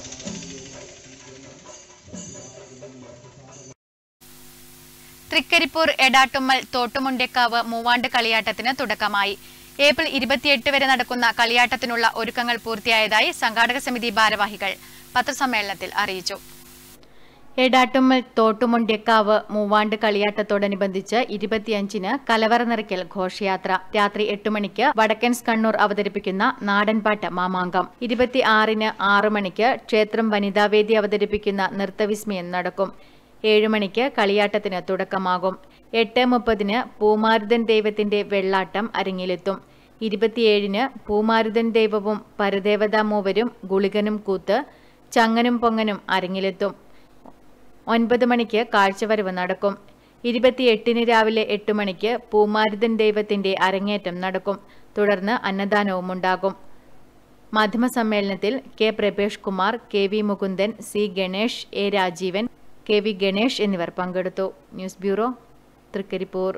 തൃക്കരിപ്പൂർ എടാട്ടുമ്മൽ തോട്ടുമുണ്ടേക്കാവ് മൂവാണ്ട് കളിയാട്ടത്തിന് തുടക്കമായി ഏപ്രിൽ ഇരുപത്തിയെട്ട് വരെ നടക്കുന്ന കളിയാട്ടത്തിനുള്ള ഒരുക്കങ്ങൾ പൂർത്തിയായതായി സംഘാടക സമിതി ഭാരവാഹികൾ പത്രസമ്മേളനത്തിൽ അറിയിച്ചു എടാട്ടുമ്മൽ തോട്ടുമുണ്ടേക്കാവ് മൂവാണ്ട് കളിയാട്ടത്തോടനുബന്ധിച്ച് ഇരുപത്തിയഞ്ചിന് കലവറ നിറയ്ക്കൽ ഘോഷയാത്ര രാത്രി എട്ട് മണിക്ക് വടക്കൻസ് കണ്ണൂർ അവതരിപ്പിക്കുന്ന നാടൻപാട്ട് മാമാങ്കം ഇരുപത്തി ആറിന് ആറു മണിക്ക് ക്ഷേത്രം വനിതാവേദി അവതരിപ്പിക്കുന്ന നൃത്തവിസ്മയം നടക്കും ഏഴു മണിക്ക് കളിയാട്ടത്തിന് തുടക്കമാകും എട്ട് മുപ്പതിന് പൂമാരുതൻ ദൈവത്തിന്റെ വെള്ളാട്ടം അരങ്ങിലെത്തും ഇരുപത്തിയേഴിന് പൂമാരുതൻ ദൈവവും പരദേവതാ മൂവരും ഗുളികനും കൂത്ത് ചങ്ങനും പൊങ്ങനും അരങ്ങിലെത്തും ഒൻപത് മണിക്ക് കാഴ്ചവരവ് നടക്കും ഇരുപത്തിയെട്ടിന് രാവിലെ എട്ട് മണിക്ക് പൂമാരുതൻ ദൈവത്തിന്റെ അരങ്ങേറ്റം നടക്കും തുടർന്ന് അന്നദാനവും ഉണ്ടാകും മാധ്യമസമ്മേളനത്തിൽ K Prabhesh Kumar K V Mukundan C Ganesh A Rajeevan K V Ganesh എന്നിവർ പങ്കെടുത്തു news bureau Trikaripur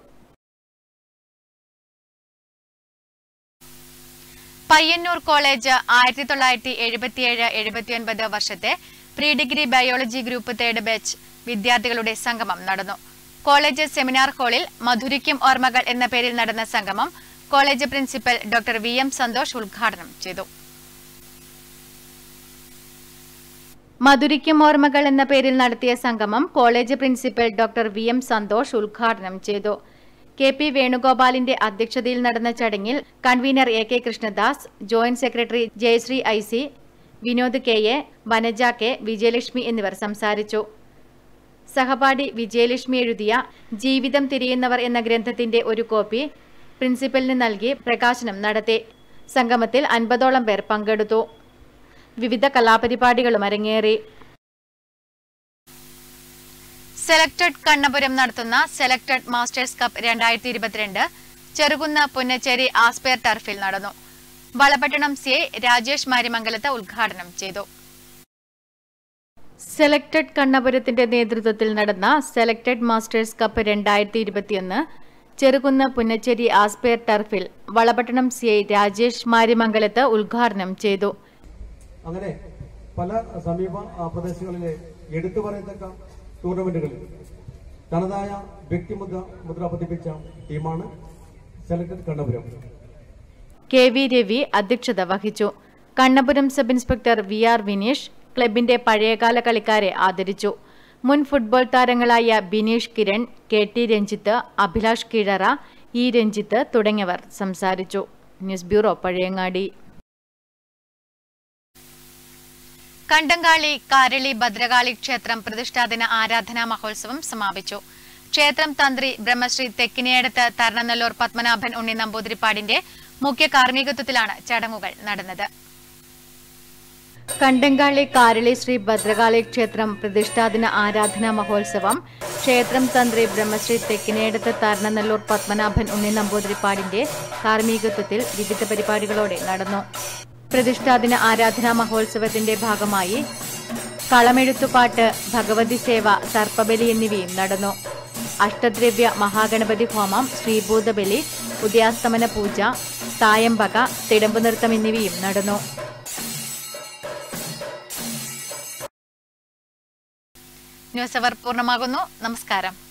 Payyanur college ആയിരത്തി തൊള്ളായിരത്തി എഴുപത്തിയേഴ് എഴുപത്തിയൊൻപത് വർഷത്തെ pre degree biology group third batch വിദ്യാർത്ഥികളുടെ സംഗമം നടന്നു കോളേജ് സെമിനാർ ഹാളിൽ മധുരിക്കും ഓർമ്മകൾ എന്ന പേരിൽ നടന്ന സംഗമം college principal doctor V M Santhosh ഉദ്ഘാടനം ചെയ്തു മധുരിക്കും ഓർമ്മകൾ എന്ന പേരിൽ നടത്തിയ സംഗമം college principal doctor V M Santhosh ഉദ്ഘാടനം ചെയ്തു കെ പി വേണുഗോപാലിന്റെ അധ്യക്ഷതയിൽ നടന്ന ചടങ്ങിൽ convener A K Krishnadas joint secretary Jayasree I C Vinod K A Vanaja K Vijayalakshmi എന്നിവർ സംസാരിച്ചു സഹപാഠി വിജയലക്ഷ്മി എഴുതിയ ജീവിതം തിരിയുന്നവർ എന്ന ഗ്രന്ഥത്തിന്റെ ഒരു കോപ്പി പ്രിൻസിപ്പലിന് നൽകി പ്രകാശനം നടത്തി സംഗമത്തിൽ അൻപതോളം പേർ പങ്കെടുത്തു വിവിധ കലാപരിപാടികളും അരങ്ങേറി സെലക്ടഡ് കണ്ണപുരം നടത്തുന്ന സെലക്ടഡ് മാസ്റ്റേഴ്സ് കപ്പ് രണ്ടായിരത്തി ഇരുപത്തിരണ്ട് ചെറുകുന്ന പുന്നച്ചേരി ആസ്പെയർ ടർഫിൽ നടന്നു വളപട്ടണം സി ഐ രാജേഷ് മാരിമംഗലത്ത് ഉദ്ഘാടനം ചെയ്തു സെലക്ടഡ് കണ്ണപുരത്തിന്റെ നേതൃത്വത്തിൽ നടന്ന സെലക്ടഡ് മാസ്റ്റേഴ്സ് കപ്പ് രണ്ടായിരത്തി ഇരുപത്തിയൊന്ന് ചെറുകുന്ന് പുന്നച്ചേരി ആസ്പെയർ ടർഫിൽ വളപട്ടണം സി ഐ രാജേഷ് മാരിമംഗലത്ത് ഉദ്ഘാടനം ചെയ്തു അങ്ങനെ പല സമീപ ആ, പ്രദേശങ്ങളിലെ എടുത്തു പറയത്തക്ക ടൂർണമെന്റുകളിൽ തനതായ വ്യക്തിമുദ്ര മുദ്ര പതിപ്പിച്ച ടീമാണ് selected Kannapuram K V Ravi അധ്യക്ഷത വഹിച്ചു Kannapuram sub inspector V R Vineesh ക്ലബിന്റെ പഴയകാല കളിക്കാരെ ആദരിച്ചു മുൻ ഫുട്ബോൾ താരങ്ങളായ Bineesh Kiran K T Ranjith Abhilash Keezhara E Ranjith തുടങ്ങിയവർ സംസാരിച്ചു ന്യൂസ് ബ്യൂറോ പഴയങ്ങാടി കണ്ടങ്കാളി കാരളി ഭദ്രകാളി ക്ഷേത്രം പ്രതിഷ്ഠാദിന ആരാധനാ മഹോത്സവം സമാപിച്ചു ക്ഷേത്രം തന്ത്രി ബ്രഹ്മശ്രീ തെക്കിനിയടത്ത് തരണനല്ലൂർ പത്മനാഭൻ ഉണ്ണി നമ്പൂതിരിപ്പാടിന്റെ മുഖ്യ കാർമ്മികത്വത്തിലാണ് ചടങ്ങുകൾ നടന്നത് കണ്ടങ്കാളി കാരളി ശ്രീ ഭദ്രകാളി ക്ഷേത്രം പ്രതിഷ്ഠാദിന ആരാധനാ മഹോത്സവം ക്ഷേത്രം തന്ത്രി ബ്രഹ്മശ്രീ തെക്കിനേടത്ത് തരണനല്ലൂർ പത്മനാഭൻ ഉണ്ണി നമ്പൂതിരിപ്പാടിന്റെ കാർമ്മികത്വത്തിൽ വിവിധ പരിപാടികളോടെ നടന്നു പ്രതിഷ്ഠാദിന ആരാധനാ മഹോത്സവത്തിന്റെ ഭാഗമായി കളമെഴുത്തുപാട്ട് ഭഗവതി സേവ സർപ്പബലി എന്നിവയും നടന്നു അഷ്ടദ്രവ്യ മഹാഗണപതി ഹോമം ശ്രീഭൂതബലി ഉദയാസ്തമന പൂജ തായമ്പക തിടമ്പു നൃത്തം എന്നിവയും നടന്നു ന്യൂസ് അവർ പൂർണ്ണമാകുന്നു നമസ്കാരം